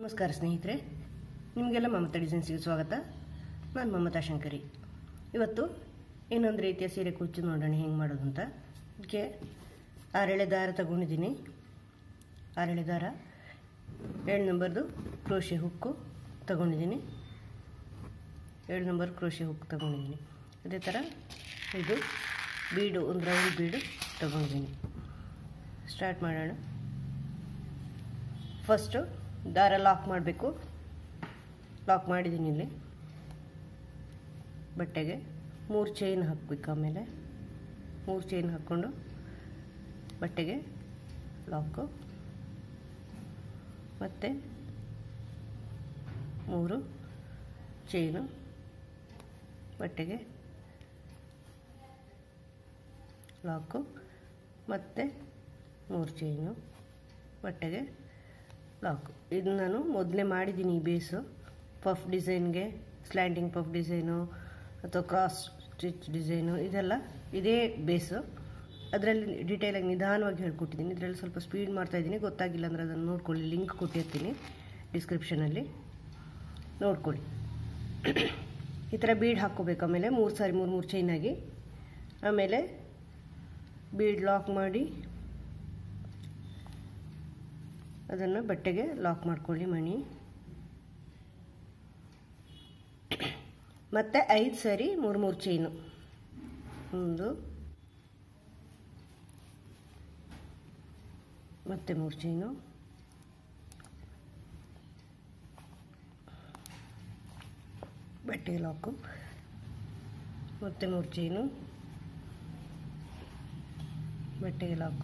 ನಮಸ್ಕಾರ ಸ್ನೇಹಿತರೆ ನಿಮಗೆಲ್ಲ ಮಮತಾ ಡಿಸೈನ್ಸ್ಗೆ ಸ್ವಾಗತ ನಾನು ಮಮತಾ ಶಂಕರಿ ಇವತ್ತು ಇನ್ನೊಂದು ರೀತಿಯ ಸೀರೆ ಕುಚ್ಚು ನೋಡೋಣ ಹೆಂಗೆ ಮಾಡೋದು ಅಂತ ಅದಕ್ಕೆ ಆರೆಳೆ ದಾರ ತಗೊಂಡಿದ್ದೀನಿ ಆರೆಳೆ ದಾರ ಏಳು ನಂಬರ್ದು ಕ್ರೋಶೆ ಹುಕ್ಕು ತಗೊಂಡಿದ್ದೀನಿ ಏಳು ನಂಬರ್ ಕ್ರೋಶೆ ಹುಕ್ ತಗೊಂಡಿದ್ದೀನಿ ಅದೇ ಥರ ಇದು ಬೀಡು ಒಂದು ರೌಂಡ್ ಬೀಡು ತಗೊಂಡಿದ್ದೀನಿ ಸ್ಟಾರ್ಟ್ ಮಾಡೋಣ ಫಸ್ಟು ದಾರ ಲಾಕ್ ಮಾಡಬೇಕು ಲಾಕ್ ಮಾಡಿದ್ದೀನಿ ಇಲ್ಲಿ ಬಟ್ಟೆಗೆ ಮೂರು ಚೈನ್ ಹಾಕಬೇಕು ಆಮೇಲೆ ಮೂರು ಚೈನ್ ಹಾಕ್ಕೊಂಡು ಬಟ್ಟೆಗೆ ಲಾಕು ಮತ್ತು ಮೂರು ಚೈನು ಬಟ್ಟೆಗೆ ಲಾಕು ಮತ್ತು ಮೂರು ಚೈನು ಬಟ್ಟೆಗೆ ಲಾಕು ಇದು ನಾನು ಮೊದಲೇ ಮಾಡಿದ್ದೀನಿ ಈ ಬೇಸು ಪಫ್ ಡಿಸೈನ್ಗೆ ಸ್ಲ್ಯಾಂಡಿಂಗ್ ಪಫ್ ಡಿಸೈನು ಅಥವಾ ಕ್ರಾಸ್ ಸ್ಟಿಚ್ ಡಿಸೈನು ಇದೆಲ್ಲ ಇದೇ ಬೇಸು ಅದರಲ್ಲಿ ಡೀಟೇಲಾಗಿ ನಿಧಾನವಾಗಿ ಹೇಳ್ಕೊಟ್ಟಿದ್ದೀನಿ ಇದರಲ್ಲಿ ಸ್ವಲ್ಪ ಸ್ಪೀಡ್ ಮಾಡ್ತಾಯಿದ್ದೀನಿ ಗೊತ್ತಾಗಿಲ್ಲ ಅಂದರೆ ಅದನ್ನು ನೋಡ್ಕೊಳ್ಳಿ ಲಿಂಕ್ ಕೊಟ್ಟಿರ್ತೀನಿ ಡಿಸ್ಕ್ರಿಪ್ಷನಲ್ಲಿ ನೋಡ್ಕೊಳ್ಳಿ ಈ ಥರ ಬೀಡ್ ಹಾಕ್ಕೋಬೇಕು ಆಮೇಲೆ ಮೂರು ಸಾರಿ ಮೂರು ಮೂರು ಚೈನಾಗಿ ಆಮೇಲೆ ಬೀಡ್ ಲಾಕ್ ಮಾಡಿ ಅದನ್ನು ಬಟ್ಟೆಗೆ ಲಾಕ್ ಮಾಡ್ಕೊಳ್ಳಿ ಮಣಿ ಮತ್ತು ಐದು ಸರಿ ಮೂರು ಮೂರು ಚೈನು ಒಂದು ಮತ್ತೆ ಮೂರು ಚೈನು ಬಟ್ಟೆಗೆ ಲಾಕು ಮತ್ತೆ ಮೂರು ಚೈನು ಬಟ್ಟೆಗೆ ಲಾಕು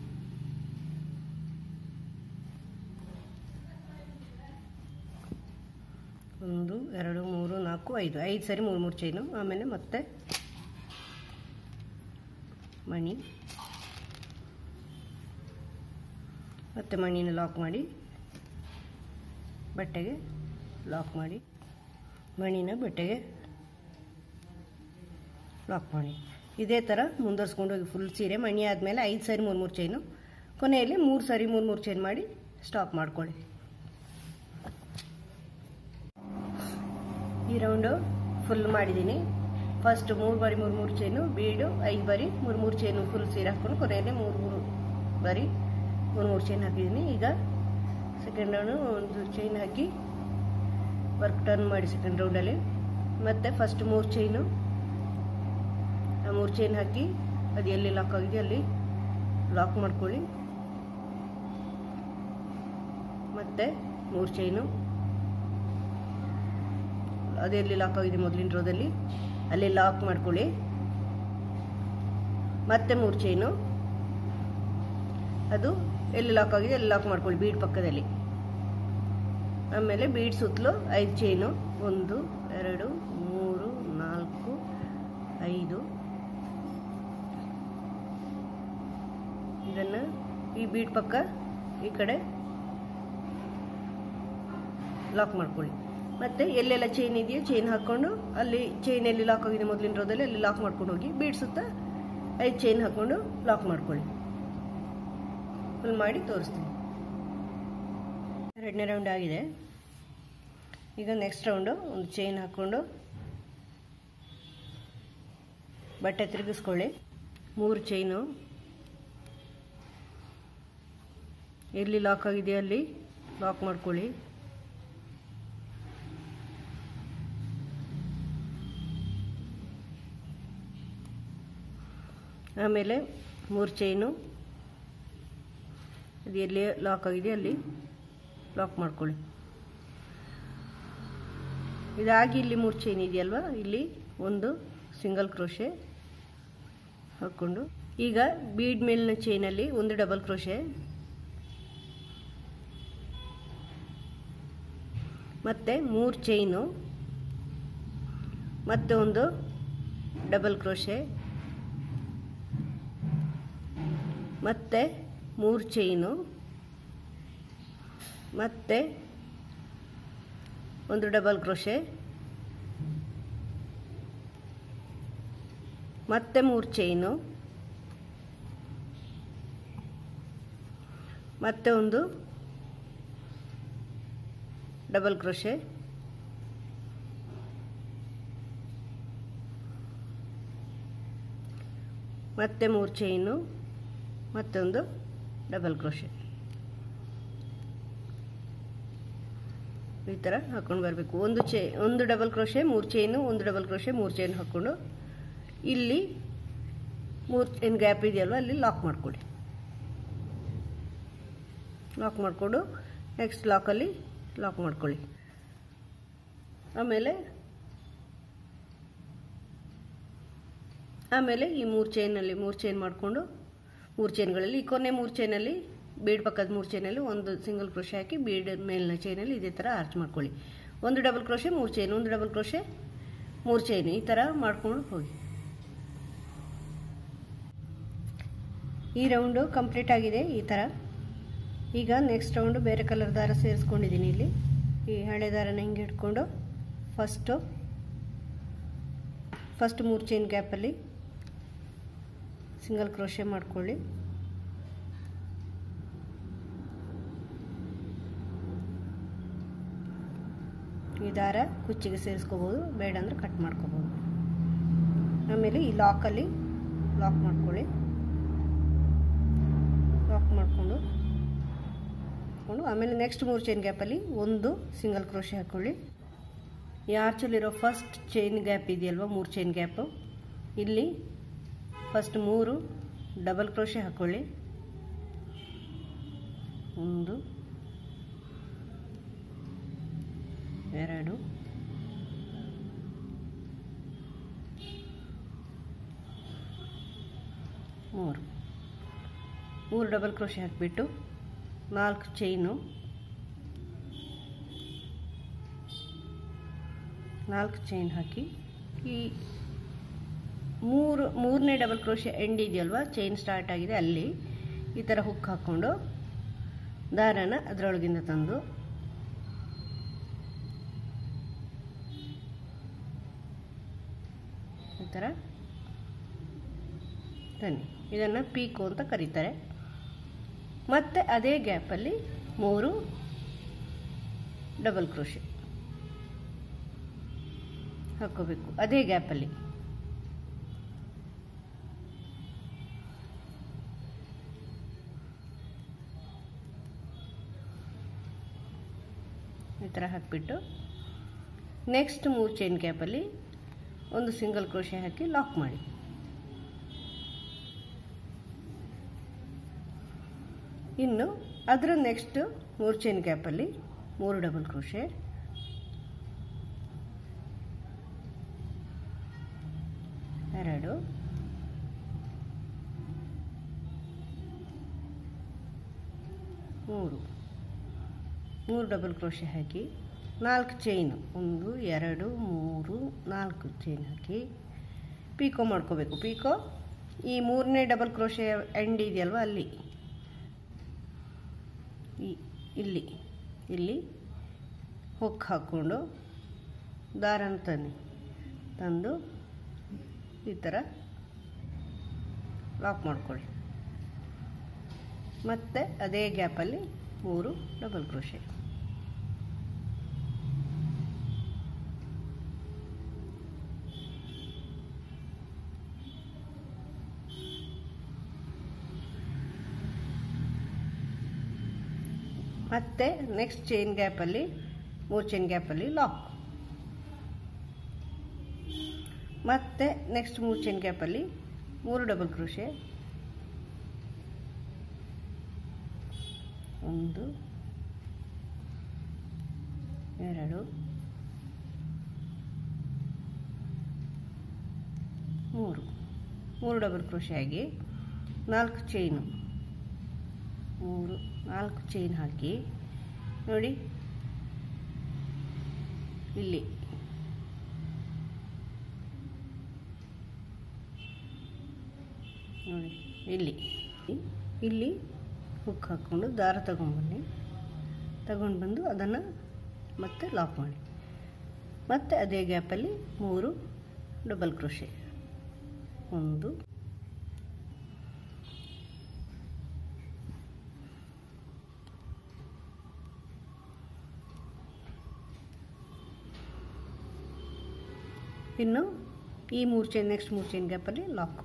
ಒಂದು ಎರಡು ಮೂರು ನಾಲ್ಕು ಐದು ಐದು ಸರಿ ಮೂರು ಮೂರು ಚೈನು ಆಮೇಲೆ ಮತ್ತೆ ಮಣಿ ಮತ್ತೆ ಮಣಿನ ಲಾಕ್ ಮಾಡಿ ಬಟ್ಟೆಗೆ ಲಾಕ್ ಮಾಡಿ ಮಣಿನ ಬಟ್ಟೆಗೆ ಲಾಕ್ ಮಾಡಿ ಇದೇ ಥರ ಮುಂದುವರ್ಸ್ಕೊಂಡು ಹೋಗಿ ಫುಲ್ ಸೀರೆ ಮಣಿ ಆದಮೇಲೆ ಐದು ಸರಿ ಮೂರು ಮೂರು ಚೈನು ಕೊನೆಯಲ್ಲಿ ಮೂರು ಸರಿ ಮೂರು ಮೂರು ಚೈನ್ ಮಾಡಿ ಸ್ಟಾಪ್ ಮಾಡ್ಕೊಳ್ಳಿ ಈ ರೌಂಡು ಫುಲ್ ಮಾಡಿದ್ದೀನಿ ಫಸ್ಟ್ ಮೂರು ಬಾರಿ ಮೂರು ಮೂರು ಚೈನು ಬೀಡು ಐದು ಬಾರಿ ಮೂರು ಮೂರು ಚೈನು ಫುಲ್ ಸೀರೆ ಹಾಕ್ಕೊಂಡು ಕೊನೆಯಲ್ಲಿ ಮೂರು ಮೂರು ಬಾರಿ ಮೂರು ಮೂರು ಚೈನ್ ಹಾಕಿದ್ದೀನಿ ಈಗ ಸೆಕೆಂಡ್ ರೌಂಡು ಒಂದು ಚೈನ್ ಹಾಕಿ ವರ್ಕ್ ಟರ್ನ್ ಮಾಡಿ ಸೆಕೆಂಡ್ ರೌಂಡಲ್ಲಿ ಮತ್ತು ಫಸ್ಟ್ ಮೂರು ಚೈನು ಆ ಮೂರು ಚೈನ್ ಹಾಕಿ ಅದು ಎಲ್ಲಿ ಲಾಕ್ ಆಗಿದೆ ಅಲ್ಲಿ ಲಾಕ್ ಮಾಡ್ಕೊಳ್ಳಿ ಮತ್ತು ಮೂರು ಚೈನು ಅದೆಲ್ಲಿ ಲಾಕ್ ಆಗಿದೆ ಮೊದಲಿನ ರೋದಲ್ಲಿ ಅಲ್ಲಿ ಲಾಕ್ ಮಾಡ್ಕೊಳ್ಳಿ ಮತ್ತೆ ಮೂರು ಚೈನು ಅದು ಎಲ್ಲಿ ಲಾಕ್ ಆಗಿದೆ ಅಲ್ಲಿ ಲಾಕ್ ಮಾಡ್ಕೊಳ್ಳಿ ಬೀಡ್ ಪಕ್ಕದಲ್ಲಿ ಆಮೇಲೆ ಬೀಡ್ ಸುತ್ತಲೂ ಐದು ಚೈನು ಒಂದು ಎರಡು ಮೂರು ನಾಲ್ಕು ಐದು ಇದನ್ನು ಈ ಬೀಡ್ ಪಕ್ಕ ಈ ಕಡೆ ಲಾಕ್ ಮಾಡ್ಕೊಳ್ಳಿ ಮತ್ತು ಎಲ್ಲೆಲ್ಲ ಚೈನ್ ಇದೆಯೋ ಚೈನ್ ಹಾಕ್ಕೊಂಡು ಅಲ್ಲಿ ಚೈನ್ ಎಲ್ಲಿ ಲಾಕ್ ಆಗಿದೆ ಮೊದಲಿನ ರೋದಲ್ಲಿ ಅಲ್ಲಿ ಲಾಕ್ ಮಾಡ್ಕೊಂಡು ಹೋಗಿ ಬೀಡ್ಸುತ್ತಾ ಐದು ಚೈನ್ ಹಾಕ್ಕೊಂಡು ಲಾಕ್ ಮಾಡ್ಕೊಳ್ಳಿ ಫುಲ್ ಮಾಡಿ ತೋರಿಸ್ತೀನಿ ಎರಡನೇ ರೌಂಡ್ ಆಗಿದೆ ಈಗ ನೆಕ್ಸ್ಟ್ ರೌಂಡು ಒಂದು ಚೈನ್ ಹಾಕ್ಕೊಂಡು ಬಟ್ಟೆ ತಿರುಗಿಸ್ಕೊಳ್ಳಿ ಮೂರು ಚೈನು ಎಲ್ಲಿ ಲಾಕ್ ಆಗಿದೆಯೋ ಅಲ್ಲಿ ಲಾಕ್ ಮಾಡ್ಕೊಳ್ಳಿ ಆಮೇಲೆ ಮೂರು ಚೈನು ಅದು ಎಲ್ಲಿ ಲಾಕ್ ಆಗಿದೆ ಅಲ್ಲಿ ಲಾಕ್ ಮಾಡ್ಕೊಳ್ಳಿ ಇದಾಗಿ ಇಲ್ಲಿ ಮೂರು ಚೈನ್ ಇದೆಯಲ್ವಾ ಇಲ್ಲಿ ಒಂದು ಸಿಂಗಲ್ ಕ್ರೋಶೆ ಹಾಕ್ಕೊಂಡು ಈಗ ಬೀಡ್ ಮೇಲಿನ ಚೈನಲ್ಲಿ ಒಂದು ಡಬಲ್ ಕ್ರೋಶೆ ಮತ್ತು ಮೂರು ಚೈನು ಮತ್ತೆ ಒಂದು ಡಬಲ್ ಕ್ರೋಶೆ ಮತ್ತೆ ಮೂರು ಚೈನು ಮತ್ತೆ ಒಂದು ಡಬಲ್ ಕ್ರೋಶೆ ಮತ್ತೆ ಮೂರು ಚೈನು ಮತ್ತೆ ಒಂದು ಡಬಲ್ ಕ್ರೋಶೆ ಮತ್ತೆ ಮೂರು ಚೈನು ಮತ್ತೊಂದು ಡಬಲ್ ಕ್ರೋಶೆ ಈ ಥರ ಹಾಕ್ಕೊಂಡು ಬರಬೇಕು ಒಂದು ಚೇ ಒಂದು ಡಬಲ್ ಕ್ರೋಶೆ ಮೂರು ಚೈನು ಒಂದು ಡಬಲ್ ಕ್ರೋಶೆ ಮೂರು ಚೈನ್ ಹಾಕ್ಕೊಂಡು ಇಲ್ಲಿ ಮೂರು ಚೈನ್ ಗ್ಯಾಪ್ ಇದೆಯಲ್ವ ಅಲ್ಲಿ ಲಾಕ್ ಮಾಡ್ಕೊಳ್ಳಿ ಲಾಕ್ ಮಾಡಿಕೊಂಡು ನೆಕ್ಸ್ಟ್ ಲಾಕಲ್ಲಿ ಲಾಕ್ ಮಾಡ್ಕೊಳ್ಳಿ ಆಮೇಲೆ ಆಮೇಲೆ ಈ ಮೂರು ಚೈನಲ್ಲಿ ಮೂರು ಚೈನ್ ಮಾಡಿಕೊಂಡು ಮೂರು ಚೈನ್ಗಳಲ್ಲಿ ಈ ಕೊನೆ ಮೂರು ಚೈನಲ್ಲಿ ಬೀಡ್ ಪಕ್ಕದ ಮೂರು ಚೈನಲ್ಲಿ ಒಂದು ಸಿಂಗಲ್ ಕ್ರೋಶೆ ಹಾಕಿ ಬೀಡ್ ಮೇಲಿನ ಚೈನಲ್ಲಿ ಇದೇ ಥರ ಆರ್ಚ್ ಮಾಡ್ಕೊಳ್ಳಿ ಒಂದು ಡಬಲ್ ಕ್ರೋಶೆ ಮೂರು ಚೈನ್ ಒಂದು ಡಬಲ್ ಕ್ರೋಶೆ ಮೂರು ಚೈನ್ ಈ ಥರ ಮಾಡ್ಕೊಂಡು ಹೋಗಿ ಈ ರೌಂಡು ಕಂಪ್ಲೀಟ್ ಆಗಿದೆ ಈ ಥರ ಈಗ ನೆಕ್ಸ್ಟ್ ರೌಂಡು ಬೇರೆ ಕಲರ್ ದಾರ ಸೇರಿಸ್ಕೊಂಡಿದ್ದೀನಿ ಇಲ್ಲಿ ಈ ಹಳೆ ದಾರನ ಹಿಂಗೆ ಇಟ್ಕೊಂಡು ಫಸ್ಟು ಫಸ್ಟ್ ಮೂರು ಚೈನ್ ಗ್ಯಾಪಲ್ಲಿ ಸಿಂಗಲ್ ಕ್ರೋಶೆ ಮಾಡ್ಕೊಳ್ಳಿ ಈ ದಾರ ಕುಚ್ಚಿಗೆ ಸೇರಿಸ್ಕೋಬೋದು ಬೇಡ ಅಂದರೆ ಕಟ್ ಮಾಡ್ಕೋಬೋದು ಆಮೇಲೆ ಈ ಲಾಕಲ್ಲಿ ಲಾಕ್ ಮಾಡ್ಕೊಳ್ಳಿ ಲಾಕ್ ಮಾಡಿಕೊಂಡು ಹಾಕ್ಕೊಂಡು ಆಮೇಲೆ ನೆಕ್ಸ್ಟ್ ಮೂರು ಚೈನ್ ಗ್ಯಾಪಲ್ಲಿ ಒಂದು ಸಿಂಗಲ್ ಕ್ರೋಶೆ ಹಾಕ್ಕೊಳ್ಳಿ ಈ ಆರ್ಚಲ್ಲಿರೋ ಫಸ್ಟ್ ಚೈನ್ ಗ್ಯಾಪ್ ಇದೆಯಲ್ವ ಮೂರು ಚೈನ್ ಗ್ಯಾಪು ಇಲ್ಲಿ ಫಸ್ಟ್ ಮೂರು ಡಬಲ್ ಕ್ರೋಶೆ ಹಾಕ್ಕೊಳ್ಳಿ ಒಂದು ಎರಡು ಮೂರು ಮೂರು ಡಬಲ್ ಕ್ರೋಶೆ ಹಾಕಿಬಿಟ್ಟು ನಾಲ್ಕು ಚೈನು ನಾಲ್ಕು ಚೈನ್ ಹಾಕಿ ಈ ಮೂರು ಮೂರನೇ ಡಬಲ್ ಕ್ರೋಶೆ ಎಂಡ್ ಇದೆಯಲ್ವಾ ಚೈನ್ ಸ್ಟಾರ್ಟ್ ಆಗಿದೆ ಅಲ್ಲಿ ಈ ಥರ ಹುಕ್ ಹಾಕ್ಕೊಂಡು ದಾರನ ಅದರೊಳಗಿಂದ ತಂದು ಈ ಥರ ತನ್ನಿ ಇದನ್ನು ಪೀಕು ಅಂತ ಕರೀತಾರೆ ಮತ್ತು ಅದೇ ಗ್ಯಾಪಲ್ಲಿ ಮೂರು ಡಬಲ್ ಕ್ರೋಶೆ ಹಾಕ್ಕೋಬೇಕು ಅದೇ ಗ್ಯಾಪಲ್ಲಿ ಈ ಥರ ಹಾಕಿಬಿಟ್ಟು ನೆಕ್ಸ್ಟ್ ಮೂರು ಚೈನ್ ಗ್ಯಾಪಲ್ಲಿ ಒಂದು ಸಿಂಗಲ್ ಕ್ರೋಶೆ ಹಾಕಿ ಲಾಕ್ ಮಾಡಿ ಇನ್ನು ಅದರ ನೆಕ್ಸ್ಟ್ ಮೂರು ಚೈನ್ ಗ್ಯಾಪಲ್ಲಿ ಮೂರು ಡಬಲ್ ಕ್ರೋಶೆ ಎರಡು ಮೂರು ಮೂರು ಡಬಲ್ ಕ್ರೋಶೆ ಹಾಕಿ ನಾಲ್ಕು ಚೈನು ಒಂದು ಎರಡು ಮೂರು ನಾಲ್ಕು ಚೈನ್ ಹಾಕಿ ಪೀಕೋ ಮಾಡ್ಕೋಬೇಕು ಪೀಕೋ ಈ ಮೂರನೇ ಡಬಲ್ ಕ್ರೋಶೆ ಎಂಡ್ ಇದೆಯಲ್ವ ಅಲ್ಲಿ ಈ ಇಲ್ಲಿ ಇಲ್ಲಿ ಹೊಕ್ ಹಾಕ್ಕೊಂಡು ದಾರನ ತನ್ನಿ ತಂದು ಈ ಥರ ಲಾಕ್ ಮಾಡ್ಕೊಳ್ಳಿ ಮತ್ತು ಅದೇ ಗ್ಯಾಪಲ್ಲಿ ಮೂರು ಡಬಲ್ ಕ್ರೋಶೆ ಮತ್ತು ನೆಕ್ಸ್ಟ್ ಚೈನ್ ಗ್ಯಾಪಲ್ಲಿ ಮೂರು ಚೈನ್ ಗ್ಯಾಪಲ್ಲಿ ಲಾಕ್ ಮತ್ತು ನೆಕ್ಸ್ಟ್ ಮೂರು ಚೈನ್ ಗ್ಯಾಪಲ್ಲಿ ಮೂರು ಡಬಲ್ ಕ್ರೋಶೆ ಒಂದು ಎರಡು ಮೂರು ಮೂರು ಡಬಲ್ ಕ್ರೋಶೆ ಆಗಿ ನಾಲ್ಕು ಚೈನು ಮೂರು ನಾಲ್ಕು ಚೈನ್ ಹಾಕಿ ನೋಡಿ ಇಲ್ಲಿ ನೋಡಿ ಇಲ್ಲಿ ಇಲ್ಲಿ ಹುಕ್ ಹಾಕ್ಕೊಂಡು ದಾರ ತಗೊಂಡ್ಬನ್ನಿ ತಗೊಂಡು ಬಂದು ಅದನ್ನು ಮತ್ತೆ ಲಾಕ್ ಮಾಡಿ ಮತ್ತು ಅದೇ ಗ್ಯಾಪಲ್ಲಿ ಮೂರು ಡಬಲ್ ಕ್ರೋಶೆ ಒಂದು ಇನ್ನು ಈ ಮೂರು ಚೈನ್ ನೆಕ್ಸ್ಟ್ ಮೂರು ಚೈನ್ ಗ್ಯಾಪಲ್ಲಿ ಲಾಕ್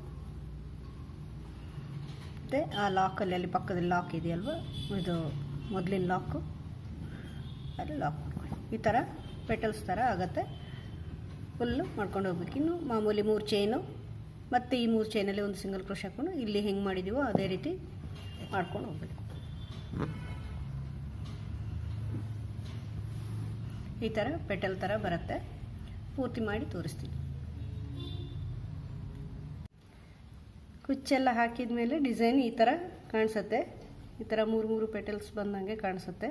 ಮತ್ತು ಆ ಲಾಕಲ್ಲಿ ಅಲ್ಲಿ ಪಕ್ಕದಲ್ಲಿ ಲಾಕ್ ಇದೆಯಲ್ವ ಇದು ಮೊದಲಿನ ಲಾಕು ಅಲ್ಲಿ ಲಾಕ್ ಮಾಡ್ಕೊಳ್ಳಿ ಈ ಥರ ಪೆಟಲ್ಸ್ ಥರ ಆಗುತ್ತೆ ಫುಲ್ಲು ಮಾಡ್ಕೊಂಡು ಹೋಗ್ಬೇಕು ಇನ್ನು ಮಾಮೂಲಿ ಮೂರು ಚೈನು ಮತ್ತು ಈ ಮೂರು ಚೈನಲ್ಲಿ ಒಂದು ಸಿಂಗಲ್ ಕ್ರೋಶ್ ಹಾಕ್ಕೊಂಡು ಇಲ್ಲಿ ಹೆಂಗೆ ಮಾಡಿದ್ದೀವೋ ಅದೇ ರೀತಿ ಮಾಡ್ಕೊಂಡು ಹೋಗ್ಬೇಕು ಈ ಥರ ಪೆಟಲ್ ಥರ ಬರುತ್ತೆ ಪೂರ್ತಿ ಮಾಡಿ ತೋರಿಸ್ತೀನಿ ಕುಚ್ಚೆಲ್ಲ ಹಾಕಿದ ಮೇಲೆ ಡಿಸೈನ್ ಈ ಥರ ಕಾಣಿಸುತ್ತೆ ಈ ಥರ ಮೂರು ಮೂರು ಪೆಟಲ್ಸ್ ಬಂದಂಗೆ ಕಾಣಿಸುತ್ತೆ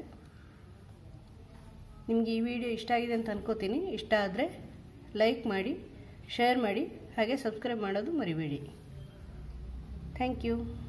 ನಿಮಗೆ ಈ ವಿಡಿಯೋ ಇಷ್ಟ ಆಗಿದೆ ಅಂತ ಅನ್ಕೋತೀನಿ ಇಷ್ಟ ಆದರೆ ಲೈಕ್ ಮಾಡಿ ಶೇರ್ ಮಾಡಿ ಹಾಗೆ ಸಬ್ಸ್ಕ್ರೈಬ್ ಮಾಡೋದು ಮರಿಬೇಡಿ ಥ್ಯಾಂಕ್ ಯು